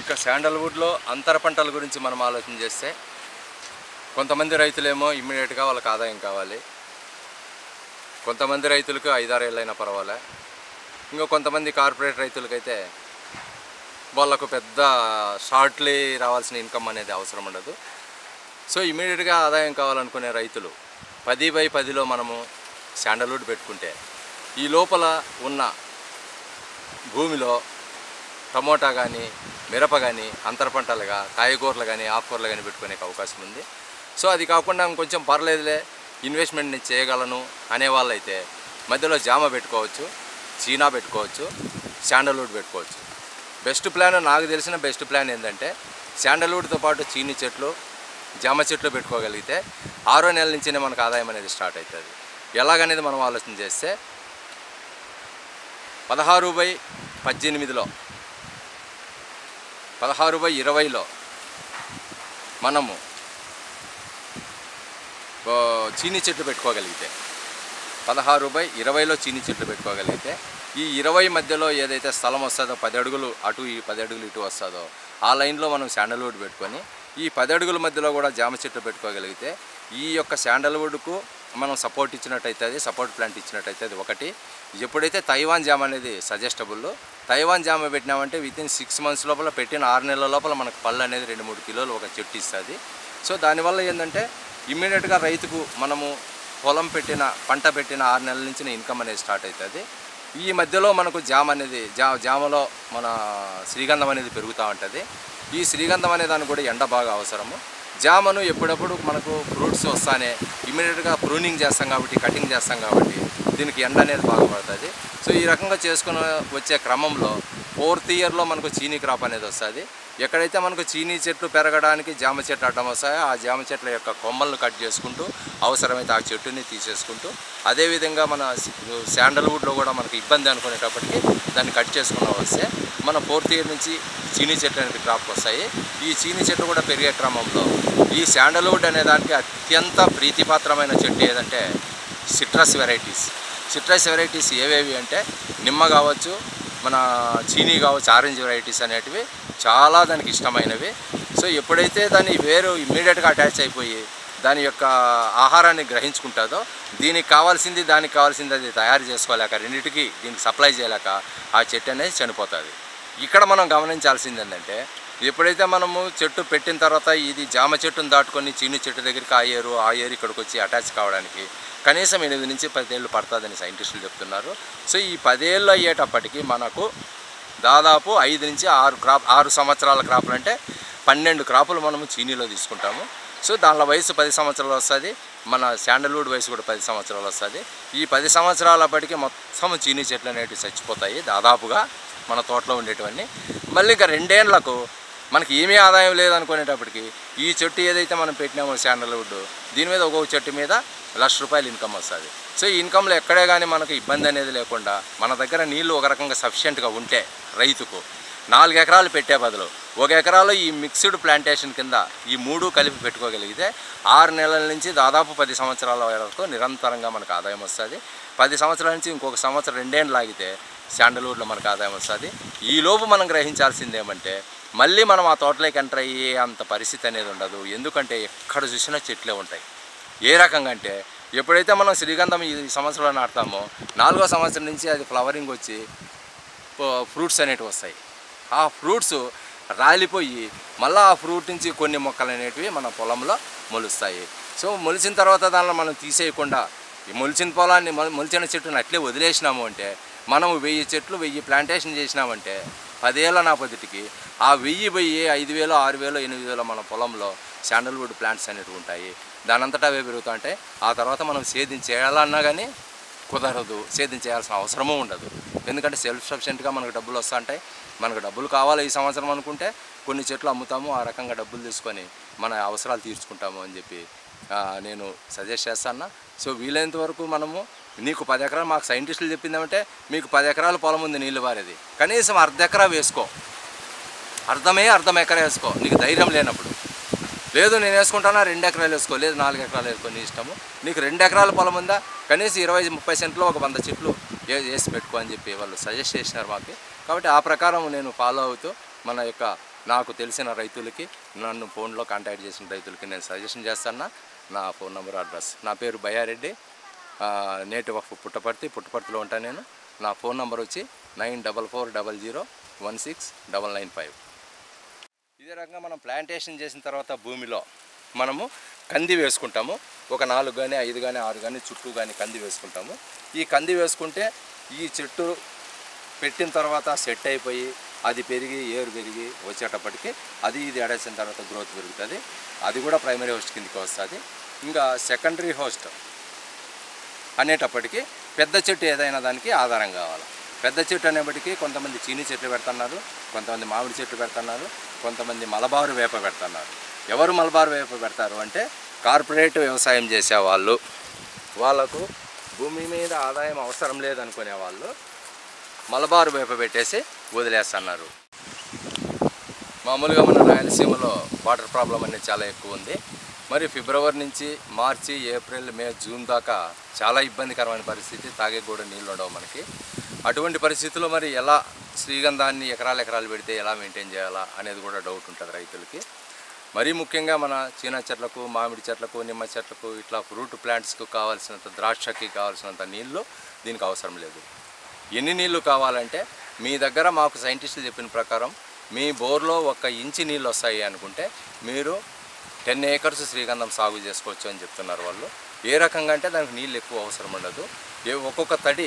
ఇక శాండల్వుడ్లో అంతర పంటల గురించి మనం ఆలోచన చేస్తే కొంతమంది రైతులేమో ఇమ్మీడియట్గా వాళ్ళకి ఆదాయం కావాలి కొంతమంది రైతులకు ఐదారేళ్ళైనా పర్వాలే ఇంకా కొంతమంది కార్పొరేట్ రైతులకైతే వాళ్ళకు పెద్ద షార్ట్లీ రావాల్సిన ఇన్కమ్ అనేది అవసరం ఉండదు సో ఇమీడియట్గా ఆదాయం కావాలనుకునే రైతులు పది బై పదిలో మనము శాండల్వుడ్ పెట్టుకుంటే ఈ లోపల ఉన్న భూమిలో టమోటా కానీ మిరప కానీ అంతర పంటలుగా కాయగూరలు కానీ ఆకుకూరలు కానీ పెట్టుకునే అవకాశం ఉంది సో అది కాకుండా ఇంకొంచెం పర్లేదులే ఇన్వెస్ట్మెంట్ నేను చేయగలను అనే వాళ్ళైతే మధ్యలో జామ పెట్టుకోవచ్చు చీనా పెట్టుకోవచ్చు శాండల్వుడ్ పెట్టుకోవచ్చు బెస్ట్ ప్లాన్ నాకు తెలిసిన బెస్ట్ ప్లాన్ ఏంటంటే శాండల్వుడ్తో పాటు చీని చెట్లు జామ చెట్లు పెట్టుకోగలిగితే ఆరో నెల నుంచినే మనకు ఆదాయం అనేది స్టార్ట్ అవుతుంది ఎలాగనేది మనం ఆలోచన చేస్తే పదహారు బై పద్దెనిమిదిలో పదహారు బై ఇరవైలో మనము ఓ, చీనీ చెట్లు పెట్టుకోగలిగితే పదహారు బై ఇరవైలో చీనీ చెట్లు పెట్టుకోగలిగితే ఈ ఇరవై మధ్యలో ఏదైతే స్థలం వస్తుందో పది అడుగులు అటు ఈ పది అడుగులు ఇటు వస్తుందో ఆ లైన్లో మనం శాండల్వుడ్ పెట్టుకొని ఈ పది అడుగుల మధ్యలో కూడా జామ చెట్లు పెట్టుకోగలిగితే ఈ యొక్క శాండల్వుడ్కు మనం సపోర్ట్ ఇచ్చినట్టయితే అది సపోర్ట్ ప్లాంట్ ఇచ్చినట్టయితే అది ఒకటి ఎప్పుడైతే తైవాన్ జామ్ అనేది సజెస్టబుల్ తైవాన్ జామ పెట్టినామంటే విత్ ఇన్ సిక్స్ మంత్స్ లోపల పెట్టిన ఆరు నెలల లోపల మనకు పళ్ళు అనేది రెండు మూడు కిలోలు ఒక చెట్టు ఇస్తుంది సో దానివల్ల ఏంటంటే ఇమ్మీడియట్గా రైతుకు మనము పొలం పెట్టిన పంట పెట్టిన ఆరు నెలల నుంచి ఇన్కమ్ అనేది స్టార్ట్ అవుతుంది ఈ మధ్యలో మనకు జామ అనేది జా జామలో మన శ్రీగంధం అనేది పెరుగుతూ ఉంటుంది ఈ శ్రీగంధం అనే దానికి కూడా ఎండ బాగా అవసరము జామను ఎప్పుడప్పుడు మనకు ఫ్రూట్స్ వస్తానే ఇమీడియట్గా ప్రూనింగ్ చేస్తాం కాబట్టి కటింగ్ చేస్తాం కాబట్టి దీనికి ఎండ అనేది బాగా పడుతుంది సో ఈ రకంగా చేసుకుని వచ్చే క్రమంలో ఫోర్త్ ఇయర్లో మనకు చీనీ క్రాప్ అనేది వస్తుంది ఎక్కడైతే మనకు చీనీ చెట్లు పెరగడానికి జామ చెట్లు అడ్డం వస్తాయో ఆ జామ చెట్ల యొక్క కొమ్మలను కట్ చేసుకుంటూ అవసరమైతే ఆ చెట్టుని తీసేసుకుంటూ అదేవిధంగా మన శాండల్వుడ్లో కూడా మనకు ఇబ్బంది అనుకునేటప్పటికి దాన్ని కట్ చేసుకున్న వస్తే మన ఫోర్త్ ఇయర్ నుంచి చీనీ చెట్లు అనేది క్రాప్ వస్తాయి ఈ చీనీ చెట్లు కూడా పెరిగే క్రమంలో ఈ శాండల్వుడ్ అనే దానికి అత్యంత ప్రీతిపాత్రమైన చెట్టు ఏదంటే సిట్రస్ వెరైటీస్ సిట్రస్ వెరైటీస్ ఏవేవి అంటే నిమ్మ కావచ్చు మన చీనీ కావచ్చు ఆరెంజ్ వెరైటీస్ అనేటివి చాలా దానికి ఇష్టమైనవి సో ఎప్పుడైతే దాని వేరు ఇమ్మీడియట్గా అటాచ్ అయిపోయి దాని యొక్క ఆహారాన్ని గ్రహించుకుంటుందో దీనికి కావాల్సింది దానికి కావాల్సింది అది తయారు చేసుకోలేక రెండింటికి దీనికి సప్లై చేయలేక ఆ చెట్టు అనేది చనిపోతుంది ఇక్కడ మనం గమనించాల్సింది ఏంటంటే ఎప్పుడైతే మనము చెట్టు పెట్టిన తర్వాత ఇది జామ చెట్టును దాటుకొని చీని చెట్టు దగ్గరికి ఆ ఏరు ఆ ఏరు ఇక్కడికి వచ్చి అటాచ్ కావడానికి కనీసం ఎనిమిది నుంచి పదేళ్ళు పడుతుందని సైంటిస్టులు చెప్తున్నారు సో ఈ పదేళ్ళు అయ్యేటప్పటికి మనకు దాదాపు ఐదు నుంచి ఆరు క్రాప్ ఆరు సంవత్సరాల క్రాపులు అంటే పన్నెండు క్రాపులు మనము చీనీలో తీసుకుంటాము సో దానిలో వయసు పది సంవత్సరాలు వస్తుంది మన శాండల్వుడ్ వయసు కూడా పది సంవత్సరాలు వస్తుంది ఈ పది సంవత్సరాలప్పటికి మొత్తం చీనీ చెట్లు అనేటివి చచ్చిపోతాయి దాదాపుగా మన తోటలో ఉండేటివన్నీ మళ్ళీ ఇంకా రెండేళ్లకు మనకి ఏమీ ఆదాయం లేదనుకునేటప్పటికి ఈ చెట్టు ఏదైతే మనం పెట్టినామో శాండల్వుడ్ దీని మీద ఒక్కొక్క చెట్టు మీద లక్ష రూపాయలు ఇన్కమ్ వస్తుంది సో ఈ ఇన్కమ్లో ఎక్కడే కానీ మనకు ఇబ్బంది అనేది లేకుండా మన దగ్గర నీళ్లు ఒక రకంగా సఫిషియెంట్గా ఉంటే రైతుకు నాలుగు ఎకరాలు పెట్టే బదులు ఒక ఎకరాలో ఈ మిక్స్డ్ ప్లాంటేషన్ కింద ఈ మూడు కలిపి పెట్టుకోగలిగితే ఆరు నెలల నుంచి దాదాపు పది సంవత్సరాల వరకు నిరంతరంగా మనకు ఆదాయం వస్తుంది పది సంవత్సరాల నుంచి ఇంకొక సంవత్సరం రెండేళ్ళు లాగితే శాండల్వుడ్లో మనకు ఆదాయం వస్తుంది ఈ లోపు మనం గ్రహించాల్సింది ఏమంటే మళ్ళీ మనం ఆ తోటలోకి ఎంటర్ అయ్యే అంత పరిస్థితి అనేది ఉండదు ఎందుకంటే ఎక్కడ చూసినా చెట్లే ఉంటాయి ఏ రకంగా అంటే ఎప్పుడైతే మనం శ్రీగంధం ఈ సంవత్సరంలో నాటుతామో నాలుగో సంవత్సరం నుంచి అది ఫ్లవరింగ్ వచ్చి ఫ్రూట్స్ అనేటివి వస్తాయి ఆ ఫ్రూట్స్ రాలిపోయి మళ్ళీ ఆ ఫ్రూట్ నుంచి కొన్ని మొక్కలు అనేటివి మన పొలంలో మొలుస్తాయి సో మొలిచిన తర్వాత దానిలో మనం తీసేయకుండా ఈ మొలిచిన పొలాన్ని మొ- మొలిచిన చెట్టుని అట్లే వదిలేసినాము అంటే మనం వెయ్యి చెట్లు వెయ్యి ప్లాంటేషన్ చేసినామంటే పదేళ్ళ నా పొద్దుటికి ఆ వెయ్యి వెయ్యి ఐదు వేలు ఆరు వేలు ఎనిమిది వేలు మన పొలంలో శాండల్వుడ్ ప్లాంట్స్ అనేటివి ఉంటాయి దానంతటా అవే పెరుగుతూ ఉంటాయి ఆ తర్వాత మనం సేద్యం చేయాలన్నా కానీ కుదరదు సేద్యం చేయాల్సిన అవసరమూ ఉండదు ఎందుకంటే సెల్ఫ్ సఫిషియెంట్గా మనకు డబ్బులు వస్తూ ఉంటాయి మనకు డబ్బులు కావాలి ఈ సంవత్సరం అనుకుంటే కొన్ని చెట్లు అమ్ముతాము ఆ రకంగా డబ్బులు తీసుకొని మన అవసరాలు తీర్చుకుంటాము అని చెప్పి ఆ, నేను సజెస్ట్ చేస్తాను సో వీలైనంత వరకు మనము నీకు పది ఎకరాలు మాకు సైంటిస్టులు చెప్పిందేమంటే మీకు పది ఎకరాల పొలం ఉంది నీళ్ళు బారేది కనీసం అర్ధ ఎకరా వేసుకో అర్థమే అర్థం ఎకరా వేసుకో నీకు ధైర్యం లేనప్పుడు లేదు నేను వేసుకుంటానా రెండు ఎకరాలు వేసుకో లేదు నాలుగు ఎకరాలు వేసుకో నీ ఇష్టము నీకు రెండు ఎకరాల పొలం ఉందా కనీసం ఇరవై ముప్పై సెంట్లో ఒక వంద చెట్లు వే- వేసి పెట్టుకో అని చెప్పి వాళ్ళు సజెస్ట్ చేసినారు మాకు కాబట్టి ఆ ప్రకారం నేను ఫాలో అవుతూ మన యొక్క నాకు తెలిసిన రైతులకి నన్ను ఫోన్లో కాంటాక్ట్ చేసిన రైతులకి నేను సజెషన్ చేస్తాను నా ఫోన్ నెంబర్ అడ్రస్ నా పేరు బయ్యారెడ్డి నేటివ్ ఆఫ్ పుట్టపర్తి పుట్టపర్తిలో ఉంటాను నేను నా ఫోన్ నెంబర్ వచ్చి nine double four double zero one six double nine five ఇదే రకంగా మనం ప్లాంటేషన్ చేసిన తర్వాత భూమిలో మనము కంది వేసుకుంటాము ఒక నాలుగు కానీ ఐదు కానీ ఆరు కానీ చుట్టూ కానీ కంది వేసుకుంటాము ఈ కంది వేసుకుంటే ఈ చెట్టు పెట్టిన తర్వాత సెట్ అయిపోయి అది పెరిగి ఏరు పెరిగి వచ్చేటప్పటికి అది ఇది అడేసిన తర్వాత గ్రోత్ పెరుగుతుంది అది కూడా ప్రైమరీ హోస్ట్ కిందకి వస్తుంది ఇంకా సెకండరీ హోస్ట్ అనేటప్పటికీ పెద్ద చెట్టు ఏదైనా దానికి ఆధారం కావాలి పెద్ద చెట్టు అనేప్పటికీ కొంతమంది చీని చెట్లు పెడుతున్నారు కొంతమంది మామిడి చెట్లు పెడుతున్నారు కొంతమంది మలబారు వేప పెడుతున్నారు ఎవరు మలబారు వేప పెడతారు అంటే కార్పొరేట్ వ్యవసాయం చేసే వాళ్ళు వాళ్ళకు భూమి మీద ఆదాయం అవసరం లేదనుకునే వాళ్ళు మలబారు వేప పెట్టేసి వదిలేస్తున్నారు మామూలుగా మన రాయలసీమలో వాటర్ ప్రాబ్లం అనేది చాలా ఎక్కువ ఉంది మరి ఫిబ్రవరి నుంచి మార్చి ఏప్రిల్ మే జూన్ దాకా చాలా ఇబ్బందికరమైన పరిస్థితి తాగే కూడా నీళ్ళు ఉండవు మనకి అటువంటి పరిస్థితుల్లో మరి ఎలా శ్రీగంధాన్ని ఎకరాలు ఎకరాలు పెడితే ఎలా మెయింటైన్ చేయాలా అనేది కూడా డౌట్ ఉంటుంది రైతులకి మరీ ముఖ్యంగా మన చీనా చెట్లకు మామిడి చెట్లకు నిమ్మ చెట్లకు ఇట్లా ఫ్రూట్ ప్లాంట్స్కు కావాల్సినంత ద్రాక్షకి కావాల్సినంత నీళ్ళు దీనికి అవసరం లేదు ఎన్ని నీళ్లు కావాలంటే మీ దగ్గర మాకు సైంటిస్టులు చెప్పిన ప్రకారం మీ బోర్లో ఒక ఇంచి నీళ్ళు వస్తాయి అనుకుంటే మీరు టెన్ ఏకర్స్ శ్రీగంధం సాగు చేసుకోవచ్చు అని చెప్తున్నారు వాళ్ళు ఏ రకంగా అంటే దానికి నీళ్ళు ఎక్కువ అవసరం ఉండదు ఏ ఒక్కొక్క తడి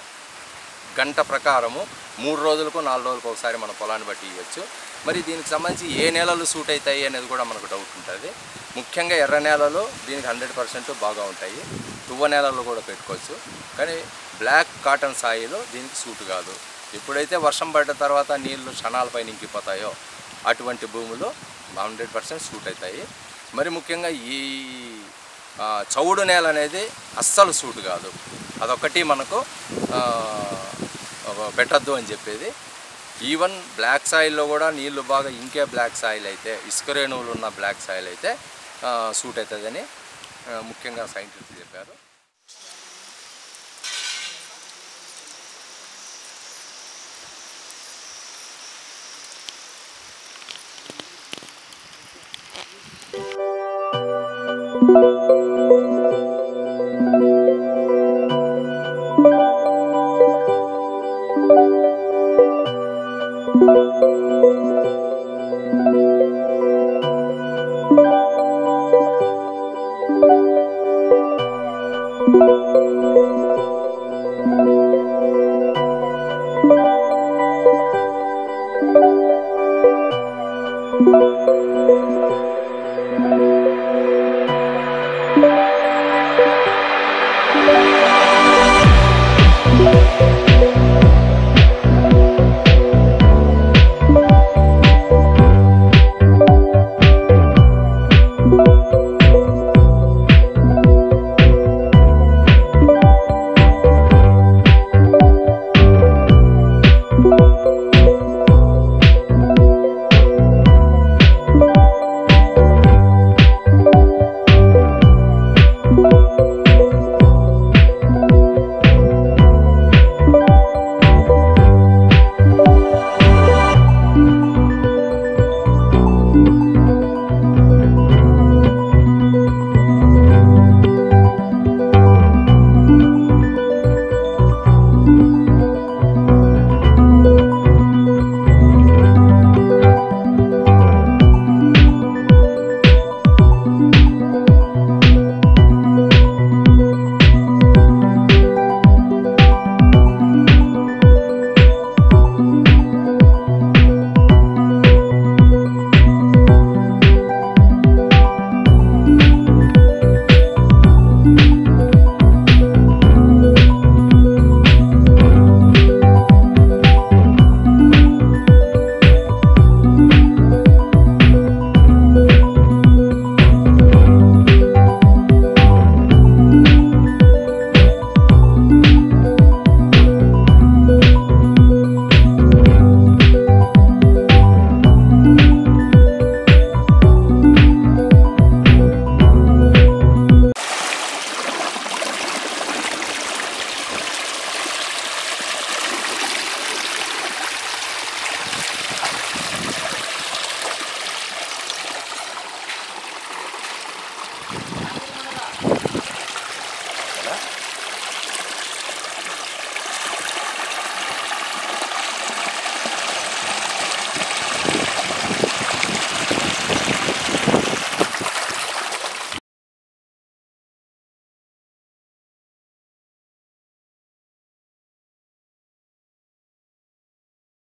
గంట ప్రకారము మూడు రోజులకు నాలుగు రోజులకు ఒకసారి మన పొలాన్ని బట్టి ఇవ్వచ్చు మరి దీనికి సంబంధించి ఏ నేలలు సూట్ అవుతాయి అనేది కూడా మనకు డౌట్ ఉంటుంది ముఖ్యంగా ఎర్ర నేలలు దీనికి హండ్రెడ్ పర్సెంట్ బాగా ఉంటాయి తువ్వ నేలలు కూడా పెట్టుకోవచ్చు కానీ బ్లాక్ కాటన్ సాయిలు దీనికి సూట్ కాదు ఎప్పుడైతే వర్షం పడ్డ తర్వాత నీళ్లు క్షణాలపై నింకిపోతాయో అటువంటి భూములు హండ్రెడ్ పర్సెంట్ సూట్ అవుతాయి మరి ముఖ్యంగా ఈ ఆ, చౌడు నేల అనేది అస్సలు సూట్ కాదు అదొకటి మనకు ఆ, పెట్టద్దు అని చెప్పేది ఈవెన్ బ్లాక్ సాయిల్లో కూడా నీళ్లు బాగా ఇంకే బ్లాక్ సాయిల్ అయితే ఇసుక రేణువులు ఉన్న బ్లాక్ సాయిల్ అయితే ఆ, సూట్ అవుతుందని ఆ, ముఖ్యంగా సైంటిస్టులు చెప్పారు